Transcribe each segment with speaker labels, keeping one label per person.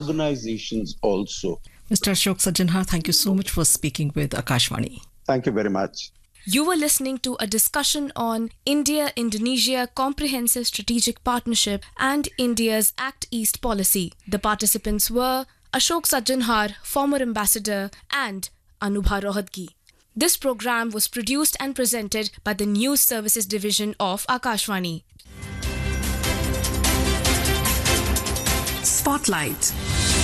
Speaker 1: organizations also.
Speaker 2: Mr. Ashok Sajjanhar, thank you so much for speaking with Akashvani.
Speaker 1: Thank you very much.
Speaker 3: You were listening to a discussion on India Indonesia Comprehensive Strategic Partnership and India's Act East policy. The participants were Ashok Sajjanhar, former ambassador, and Anubha Rohadgi. This program was produced and presented by the News Services Division of Akashvani.
Speaker 2: Spotlight.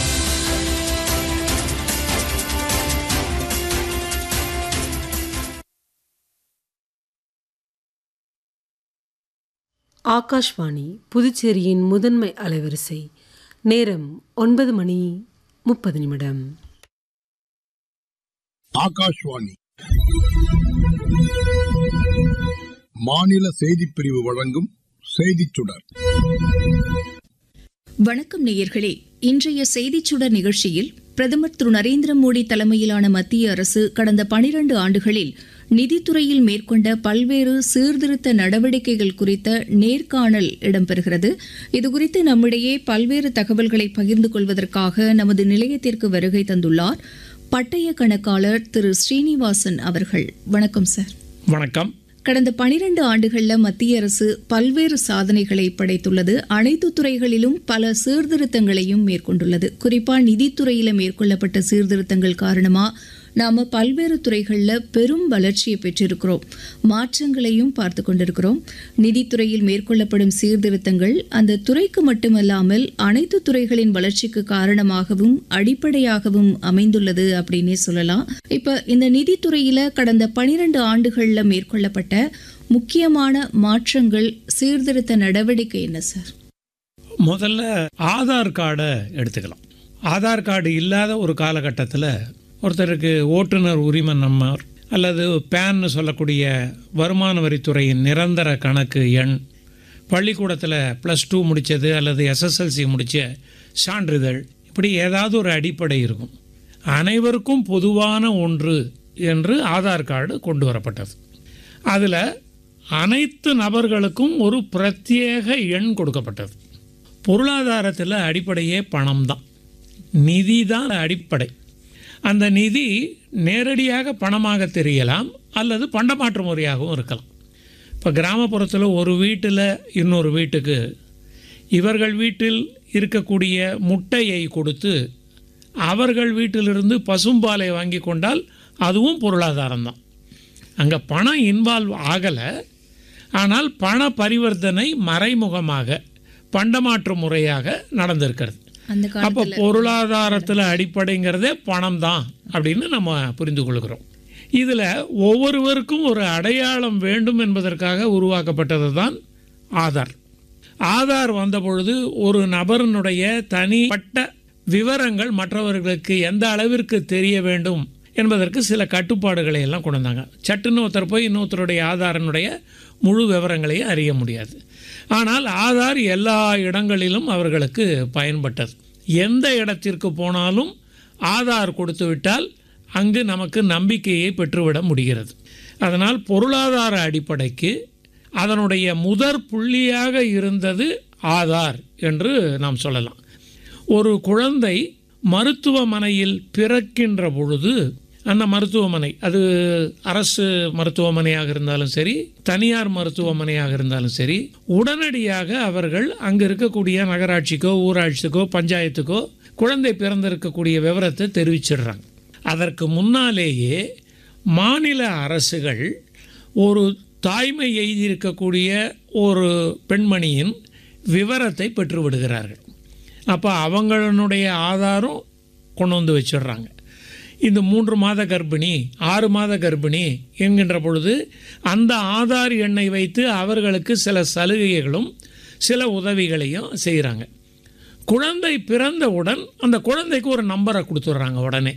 Speaker 4: Akashvani புதுச்சேரியின் முதன்மை அலைவரிசை நேரம் ஒன்பது மணி முப்பது நிமிடம்
Speaker 5: ஆகாஷ்வாணி மாநில செய்திப் பிரிவு வழங்கும் செய்திச் சுடர்
Speaker 6: வணக்கம் நேயர்களே இன்றைய செய்திச் சுடர் நிகழ்ச்சியில் பிரதமர் திரு நரேந்திர மோடி தலைமையிலான மத்திய அரசு கடந்த பனிரண்டு ஆண்டுகளில் நிதித்துறையில் மேற்கொண்ட பல்வேறு சீர்திருத்த நடவடிக்கைகள் குறித்த நேர்காணல் இடம்பெறுகிறது இதுகுறித்து நம்மிடையே பல்வேறு தகவல்களை பகிர்ந்து கொள்வதற்காக நமது நிலையத்திற்கு வருகை தந்துள்ளார் பட்டய கணக்காளர் திரு ஸ்ரீனிவாசன் அவர்கள் வணக்கம் சார்
Speaker 7: வணக்கம்
Speaker 6: கடந்த பனிரெண்டு ஆண்டுகளில் மத்திய அரசு பல்வேறு சாதனைகளை படைத்துள்ளது அனைத்து துறைகளிலும் பல சீர்திருத்தங்களையும் மேற்கொண்டுள்ளது குறிப்பா நிதித்துறையில மேற்கொள்ளப்பட்ட சீர்திருத்தங்கள் காரணமா நாம பல்வேறு துறைகளில் பெரும் வளர்ச்சியை பெற்றிருக்கிறோம் மாற்றங்களையும் பார்த்து கொண்டிருக்கிறோம் நிதித்துறையில் மேற்கொள்ளப்படும் சீர்திருத்தங்கள் அந்த துறைக்கு மட்டுமல்லாமல் அனைத்து துறைகளின் வளர்ச்சிக்கு காரணமாகவும் அடிப்படையாகவும் அமைந்துள்ளது அப்படின்னே சொல்லலாம் இப்ப இந்த நிதித்துறையில கடந்த பனிரெண்டு ஆண்டுகள்ல மேற்கொள்ளப்பட்ட முக்கியமான மாற்றங்கள் சீர்திருத்த நடவடிக்கை என்ன சார்
Speaker 7: முதல்ல ஆதார் கார்டை எடுத்துக்கலாம் ஆதார் கார்டு இல்லாத ஒரு காலகட்டத்தில் ஒருத்தருக்கு ஓட்டுநர் உரிமை நம்பர் அல்லது பேன்னு சொல்லக்கூடிய வருமான வரித்துறையின் நிரந்தர கணக்கு எண் பள்ளிக்கூடத்தில் ப்ளஸ் டூ முடித்தது அல்லது எஸ்எஸ்எல்சி முடித்த சான்றிதழ் இப்படி ஏதாவது ஒரு அடிப்படை இருக்கும் அனைவருக்கும் பொதுவான ஒன்று என்று ஆதார் கார்டு கொண்டு வரப்பட்டது அதில் அனைத்து நபர்களுக்கும் ஒரு பிரத்யேக எண் கொடுக்கப்பட்டது பொருளாதாரத்தில் அடிப்படையே பணம் தான் நிதி தான் அடிப்படை அந்த நிதி நேரடியாக பணமாக தெரியலாம் அல்லது பண்டமாற்று முறையாகவும் இருக்கலாம் இப்போ கிராமப்புறத்தில் ஒரு வீட்டில் இன்னொரு வீட்டுக்கு இவர்கள் வீட்டில் இருக்கக்கூடிய முட்டையை கொடுத்து அவர்கள் வீட்டிலிருந்து பசும்பாலை வாங்கி கொண்டால் அதுவும் பொருளாதாரம் தான் அங்கே பணம் இன்வால்வ் ஆகலை ஆனால் பண பரிவர்த்தனை மறைமுகமாக பண்டமாற்று முறையாக நடந்திருக்கிறது
Speaker 6: அந்த
Speaker 7: அப்போ
Speaker 6: காலத்துல
Speaker 7: பொருளாதாரத்தில் அடிப்படைங்கிறதே பணம் தான் அப்படின்னு நம்ம புரிந்து கொள்கிறோம் இதில் ஒவ்வொருவருக்கும் ஒரு அடையாளம் வேண்டும் என்பதற்காக உருவாக்கப்பட்டது தான் ஆதார் ஆதார் வந்த பொழுது ஒரு நபரினுடைய தனிப்பட்ட விவரங்கள் மற்றவர்களுக்கு எந்த அளவிற்கு தெரிய வேண்டும் என்பதற்கு சில கட்டுப்பாடுகளை எல்லாம் கொண்டு வந்தாங்க சட்டுன்னு ஒருத்தர் போய் இன்னொருத்தருடைய ஆதாரனுடைய முழு விவரங்களையும் அறிய முடியாது ஆனால் ஆதார் எல்லா இடங்களிலும் அவர்களுக்கு பயன்பட்டது எந்த இடத்திற்கு போனாலும் ஆதார் கொடுத்து விட்டால் அங்கு நமக்கு நம்பிக்கையை பெற்றுவிட முடிகிறது அதனால் பொருளாதார அடிப்படைக்கு அதனுடைய முதற் புள்ளியாக இருந்தது ஆதார் என்று நாம் சொல்லலாம் ஒரு குழந்தை மருத்துவமனையில் பிறக்கின்ற பொழுது அந்த மருத்துவமனை அது அரசு மருத்துவமனையாக இருந்தாலும் சரி தனியார் மருத்துவமனையாக இருந்தாலும் சரி உடனடியாக அவர்கள் அங்கே இருக்கக்கூடிய நகராட்சிக்கோ ஊராட்சிக்கோ பஞ்சாயத்துக்கோ குழந்தை பிறந்திருக்கக்கூடிய விவரத்தை தெரிவிச்சிடுறாங்க அதற்கு முன்னாலேயே மாநில அரசுகள் ஒரு தாய்மை எய்தியிருக்கக்கூடிய ஒரு பெண்மணியின் விவரத்தை பெற்று விடுகிறார்கள் அப்போ அவங்களுடைய ஆதாரம் கொண்டு வந்து வச்சிடுறாங்க இந்த மூன்று மாத கர்ப்பிணி ஆறு மாத கர்ப்பிணி என்கின்ற பொழுது அந்த ஆதார் எண்ணை வைத்து அவர்களுக்கு சில சலுகைகளும் சில உதவிகளையும் செய்கிறாங்க குழந்தை பிறந்தவுடன் அந்த குழந்தைக்கு ஒரு நம்பரை கொடுத்துட்றாங்க உடனே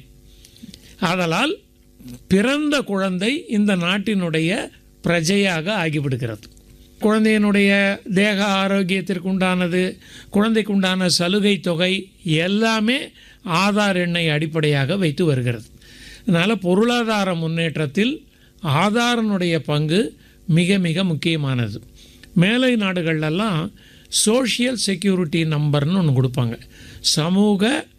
Speaker 7: ஆதலால் பிறந்த குழந்தை இந்த நாட்டினுடைய பிரஜையாக ஆகிவிடுகிறது குழந்தையினுடைய தேக ஆரோக்கியத்திற்கு உண்டானது குழந்தைக்கு உண்டான சலுகை தொகை எல்லாமே ஆதார் எண்ணை அடிப்படையாக வைத்து வருகிறது அதனால் பொருளாதார முன்னேற்றத்தில் ஆதாரனுடைய பங்கு மிக மிக முக்கியமானது மேலை நாடுகள்லாம் சோஷியல் செக்யூரிட்டி நம்பர்னு ஒன்று கொடுப்பாங்க சமூக